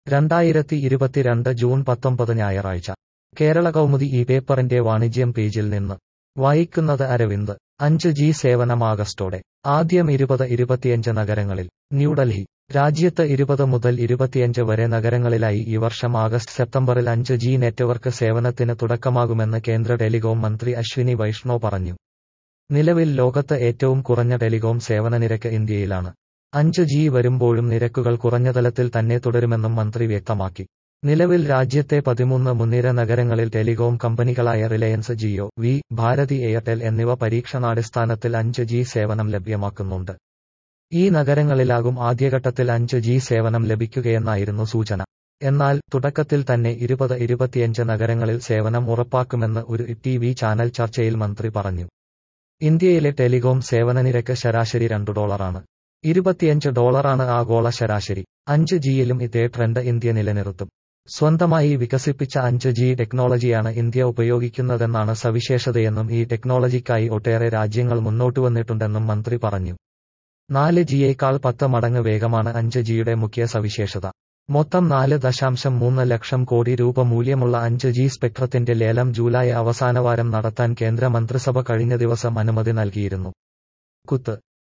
രണ്ടായിരത്തി ഇരുപത്തിരണ്ട് ജൂൺ പത്തൊമ്പത് ഞായറാഴ്ച കേരള കൗമുദി ഈ പേപ്പറിന്റെ വാണിജ്യം പേജിൽ നിന്ന് വായിക്കുന്നത് അരവിന്ദ് അഞ്ച് ജി സേവനം ആഗസ്റ്റോടെ ആദ്യം ഇരുപത് ഇരുപത്തിയഞ്ച് നഗരങ്ങളിൽ ന്യൂഡൽഹി രാജ്യത്ത് ഇരുപത് മുതൽ ഇരുപത്തിയഞ്ച് വരെ നഗരങ്ങളിലായി ഈ വർഷം ആഗസ്റ്റ് സെപ്റ്റംബറിൽ അഞ്ച് ജി നെറ്റ്വർക്ക് സേവനത്തിന് തുടക്കമാകുമെന്ന് കേന്ദ്ര ടെലികോം മന്ത്രി അശ്വിനി വൈഷ്ണവ് പറഞ്ഞു നിലവിൽ ലോകത്ത് ഏറ്റവും കുറഞ്ഞ ടെലികോം സേവന നിരക്ക് ഇന്ത്യയിലാണ് അഞ്ച് ജി വരുമ്പോഴും നിരക്കുകൾ കുറഞ്ഞ തലത്തിൽ തന്നെ തുടരുമെന്നും മന്ത്രി വ്യക്തമാക്കി നിലവിൽ രാജ്യത്തെ പതിമൂന്ന് മുൻനിര നഗരങ്ങളിൽ ടെലികോം കമ്പനികളായ റിലയൻസ് ജിയോ വി ഭാരതി എയർടെൽ എന്നിവ പരീക്ഷണാടിസ്ഥാനത്തിൽ അഞ്ച് ജി സേവനം ലഭ്യമാക്കുന്നുണ്ട് ഈ നഗരങ്ങളിലാകും ആദ്യഘട്ടത്തിൽ അഞ്ച് ജി സേവനം ലഭിക്കുകയെന്നായിരുന്നു സൂചന എന്നാൽ തുടക്കത്തിൽ തന്നെ ഇരുപത് ഇരുപത്തിയഞ്ച് നഗരങ്ങളിൽ സേവനം ഉറപ്പാക്കുമെന്ന് ഒരു ടി വി ചാനൽ ചർച്ചയിൽ മന്ത്രി പറഞ്ഞു ഇന്ത്യയിലെ ടെലികോം സേവന നിരക്ക് ശരാശരി രണ്ടു ഡോളറാണ് ഇരുപത്തിയഞ്ച് ഡോളറാണ് ആഗോള ശരാശരി അഞ്ച് ജിയിലും ഇതേ ട്രെൻഡ് ഇന്ത്യ നിലനിർത്തും സ്വന്തമായി വികസിപ്പിച്ച അഞ്ച് ജി ടെക്നോളജിയാണ് ഇന്ത്യ ഉപയോഗിക്കുന്നതെന്നാണ് സവിശേഷതയെന്നും ഈ ടെക്നോളജിക്കായി ഒട്ടേറെ രാജ്യങ്ങൾ മുന്നോട്ടുവന്നിട്ടുണ്ടെന്നും മന്ത്രി പറഞ്ഞു നാല് ജിയേക്കാൾ പത്ത് മടങ്ങ് വേഗമാണ് അഞ്ച് ജിയുടെ മുഖ്യ സവിശേഷത മൊത്തം നാല് ദശാംശം മൂന്ന് ലക്ഷം കോടി രൂപ മൂല്യമുള്ള അഞ്ച് ജി സ്പെക്ട്രത്തിന്റെ ലേലം ജൂലൈ അവസാനവാരം നടത്താൻ കേന്ദ്ര മന്ത്രിസഭ കഴിഞ്ഞ ദിവസം അനുമതി നൽകിയിരുന്നു കുത്ത്